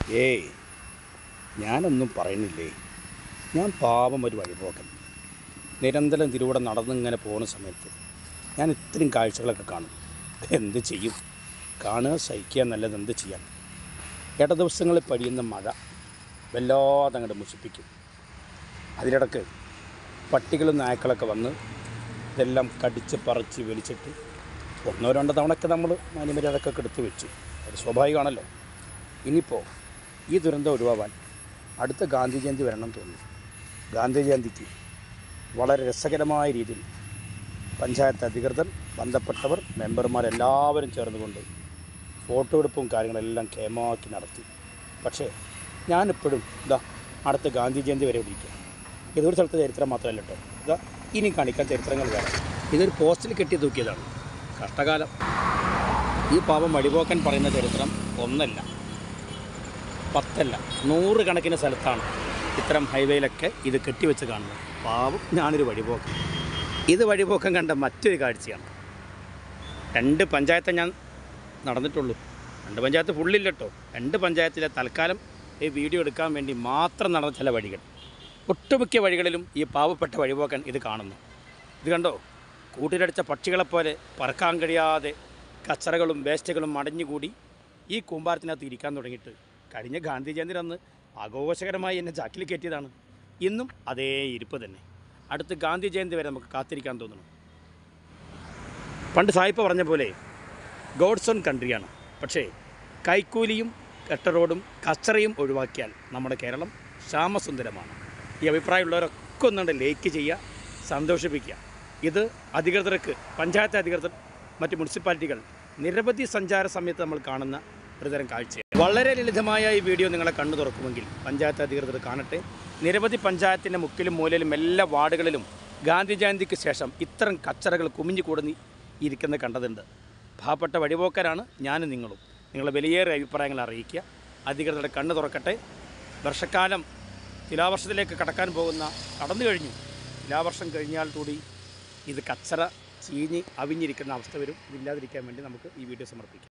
ഏയ് ഞാനൊന്നും പറയുന്നില്ലേ ഞാൻ പാവം ഒരു വഴിപോക്കൻ നിരന്തരം തിരുവിടെ നടന്നിങ്ങനെ പോകുന്ന സമയത്ത് ഞാൻ ഇത്രയും കാഴ്ചകളൊക്കെ കാണും എന്ത് ചെയ്യും കാണുക സഹിക്കുക എന്നല്ലത് എന്ത് ചെയ്യാൻ ഇട ദിവസങ്ങളിൽ പടിയുന്ന മഴ വല്ലാതെ അങ്ങോട്ട് മുഷിപ്പിക്കും അതിലിടക്ക് പട്ടികളും നായ്ക്കളൊക്കെ വന്ന് ഇതെല്ലാം കടിച്ച് പറിച്ച് വലിച്ചിട്ട് ഒന്നോ രണ്ടോ തവണയൊക്കെ നമ്മൾ മാന്യമര്യാദക്കൊക്കെ എടുത്ത് വെച്ചു അത് സ്വാഭാവികമാണല്ലോ ഇനിയിപ്പോൾ ഈ ദുരന്തം ഒഴിവാവാൻ അടുത്ത ഗാന്ധി ജയന്തി വരണം എന്ന് തോന്നുന്നു ഗാന്ധി ജയന്തിക്ക് വളരെ രസകരമായ രീതിയിൽ പഞ്ചായത്ത് അധികൃതർ ബന്ധപ്പെട്ടവർ മെമ്പർമാരെല്ലാവരും ചേർന്നുകൊണ്ട് ഫോട്ടോ എടുപ്പും കാര്യങ്ങളെല്ലാം കേമാക്കി നടത്തി പക്ഷേ ഞാനിപ്പോഴും ഇതാ അടുത്ത ഗാന്ധി ജയന്തി വരെ ഇരിക്കുക ഇതൊരു സ്ഥലത്തെ ചരിത്രം മാത്രമല്ല കേട്ടോ ഇതാ ഇനി കാണിക്കാൻ ചരിത്രങ്ങൾ വേറെ ഇതൊരു പോസ്റ്റിൽ കെട്ടി തൂക്കിയതാണ് കഷ്ടകാലം ഈ പാവം വഴിപോക്കൻ പറയുന്ന ചരിത്രം ഒന്നല്ല പത്തല്ല നൂറുകണക്കിന് സ്ഥലത്താണ് ഇത്തരം ഹൈവേയിലൊക്കെ ഇത് കെട്ടിവെച്ച് കാണുന്നത് പാവം ഞാനൊരു വഴിപോക്കൻ ഇത് വഴിപോക്കൻ കണ്ട മറ്റൊരു കാഴ്ചയാണ് രണ്ട് പഞ്ചായത്തെ ഞാൻ നടന്നിട്ടുള്ളൂ രണ്ട് പഞ്ചായത്ത് ഫുള്ളില്ല കേട്ടോ രണ്ട് പഞ്ചായത്തിലെ തൽക്കാലം ഈ വീഡിയോ എടുക്കാൻ വേണ്ടി മാത്രം നടന്ന ചില വഴികൾ ഒട്ടുമിക്ക വഴികളിലും ഈ പാവപ്പെട്ട വഴിപോക്കൻ ഇത് കാണുന്നു ഇത് കണ്ടോ കൂട്ടിലടിച്ച പക്ഷികളെപ്പോലെ പറക്കാൻ കഴിയാതെ കച്ചറകളും വേസ്റ്റുകളും അടഞ്ഞുകൂടി ഈ കൂമ്പാരത്തിനകത്ത് ഇരിക്കാൻ തുടങ്ങിയിട്ട് കഴിഞ്ഞ ഗാന്ധി ജയന്തി അന്ന് ആഘോഷകരമായി എന്നെ ജാക്കിൽ കയറ്റിയതാണ് ഇന്നും അതേ ഇരിപ്പ് തന്നെ അടുത്ത് ഗാന്ധി ജയന്തി വരെ നമുക്ക് കാത്തിരിക്കാൻ തോന്നുന്നു പണ്ട് സായിപ്പ പറഞ്ഞ പോലെ ഗോഡ്സ് ഓൺ കൺട്രിയാണ് പക്ഷേ കൈക്കൂലിയും കെട്ടറോഡും കച്ചറയും ഒഴിവാക്കിയാൽ നമ്മുടെ കേരളം ശ്യാമസുന്ദരമാണ് ഈ അഭിപ്രായമുള്ളവരൊക്കെ ഒന്നുകൊണ്ട് ലൈക്ക് ചെയ്യുക സന്തോഷിപ്പിക്കുക ഇത് അധികൃതർക്ക് പഞ്ചായത്ത് അധികൃതർ മറ്റ് മുനിസിപ്പാലിറ്റികൾ നിരവധി സഞ്ചാര സമയത്ത് നമ്മൾ കാണുന്ന ഒരുതരം കാഴ്ചയാണ് വളരെ ലളിതമായ ഈ വീഡിയോ നിങ്ങളെ കണ്ണു തുറക്കുമെങ്കിൽ പഞ്ചായത്ത് അധികൃതർ കാണട്ടെ നിരവധി പഞ്ചായത്തിൻ്റെ മുക്കിലും മൂലയിലും എല്ലാ വാർഡുകളിലും ഗാന്ധി ജയന്തിക്ക് ശേഷം ഇത്തരം കച്ചറകൾ കുമിഞ്ഞു കൂടുന്നി ഇരിക്കുന്നത് കണ്ടതുണ്ട് പാവപ്പെട്ട വഴിപോക്കരാണ് ഞാനും നിങ്ങളും നിങ്ങളുടെ വിലയേറിയ അഭിപ്രായങ്ങൾ അറിയിക്കുക അധികൃതരുടെ കണ്ണ് തുറക്കട്ടെ വർഷക്കാലം തുലാവർഷത്തിലേക്ക് കടക്കാൻ പോകുന്ന കടന്നു കഴിഞ്ഞു തുലാവർഷം കഴിഞ്ഞാൽ കൂടി ഇത് കച്ചറ ചീഞ്ഞ് അവിഞ്ഞിരിക്കുന്ന അവസ്ഥ വരും ഇതില്ലാതിരിക്കാൻ വേണ്ടി നമുക്ക് ഈ വീഡിയോ സമർപ്പിക്കാം